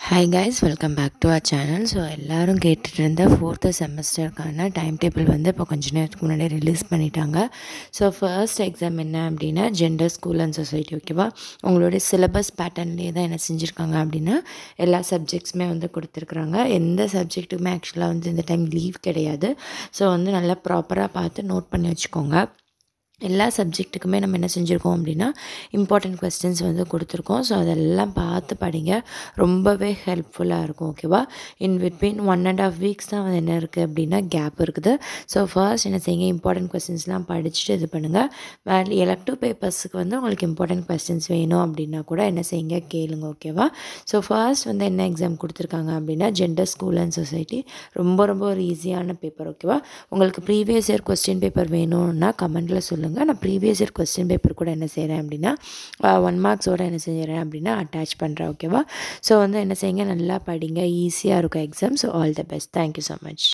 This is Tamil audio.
hi guys welcome back to our channel so எல்லோரும் கேட்டுட்டு இருந்த ஃபோர்த்து செமஸ்டருக்கான டைம் டேபிள் வந்து இப்போ கொஞ்ச நேரத்துக்கு முன்னாடி ரிலீஸ் பண்ணிட்டாங்க ஸோ ஃபர்ஸ்ட் எக்ஸாம் என்ன அப்படின்னா ஜெண்டர் ஸ்கூல் அண்ட் சொசைட்டி ஓகேவா உங்களுடைய சிலபஸ் பேட்டர்ன்லேயே தான் என்ன செஞ்சுருக்காங்க அப்படின்னா எல்லா சப்ஜெக்ட்ஸுமே வந்து கொடுத்துருக்குறாங்க எந்த சப்ஜெக்ட்டுக்குமே ஆக்சுவலாக வந்து இந்த டைம் லீவ் கிடையாது ஸோ வந்து நல்லா ப்ராப்பராக பார்த்து நோட் பண்ணி வச்சுக்கோங்க எல்லா சப்ஜெக்ட்டுக்குமே நம்ம என்ன செஞ்சுருக்கோம் அப்படின்னா இம்பார்ட்டண்ட் கொஸ்டின்ஸ் வந்து கொடுத்துருக்கோம் ஸோ அதெல்லாம் பார்த்து படிங்க ரொம்பவே ஹெல்ப்ஃபுல்லாக இருக்கும் ஓகேவா in between one and half weeks தான் வந்து என்ன இருக்குது அப்படின்னா கேப் இருக்குது ஸோ ஃபர்ஸ்ட் என்ன செய்யுங்க இம்பார்ட்டன்ட் கொஸ்டின்ஸ்லாம் படிச்சுட்டு இது பண்ணுங்கள் வேறு எலக்டிவ் பேப்பர்ஸுக்கு வந்து உங்களுக்கு இம்பார்ட்டன்ட் கொஸ்டின்ஸ் வேணும் அப்படின்னா கூட என்ன செய்யுங்க கேளுங்க ஓகேவா ஸோ ஃபர்ஸ்ட் வந்து என்ன எக்ஸாம் கொடுத்துருக்காங்க அப்படின்னா ஜெண்டர் ஸ்கூல் அண்ட் சொசைட்டி ரொம்ப ரொம்ப ஒரு ஈஸியான பேப்பர் ஓகேவா உங்களுக்கு ப்ரீவியஸ் இயர் கொஸ்டின் பேப்பர் வேணும்னா கமெண்ட்டில் சொல்லுங்கள் சொல்லுங்கள் நான் ப்ரீவியஸ் இயர் கொஸ்டின் பேப்பர் கூட என்ன செய்கிறேன் அப்படின்னா ஒன் மார்க்ஸோட என்ன செஞ்சுறேன் அப்படின்னா அட்டாச் பண்ணுறேன் ஓகேவா ஸோ வந்து என்ன செய்யுங்க நல்லா படிங்க ஈஸியாக இருக்கும் exam so all the best thank you so much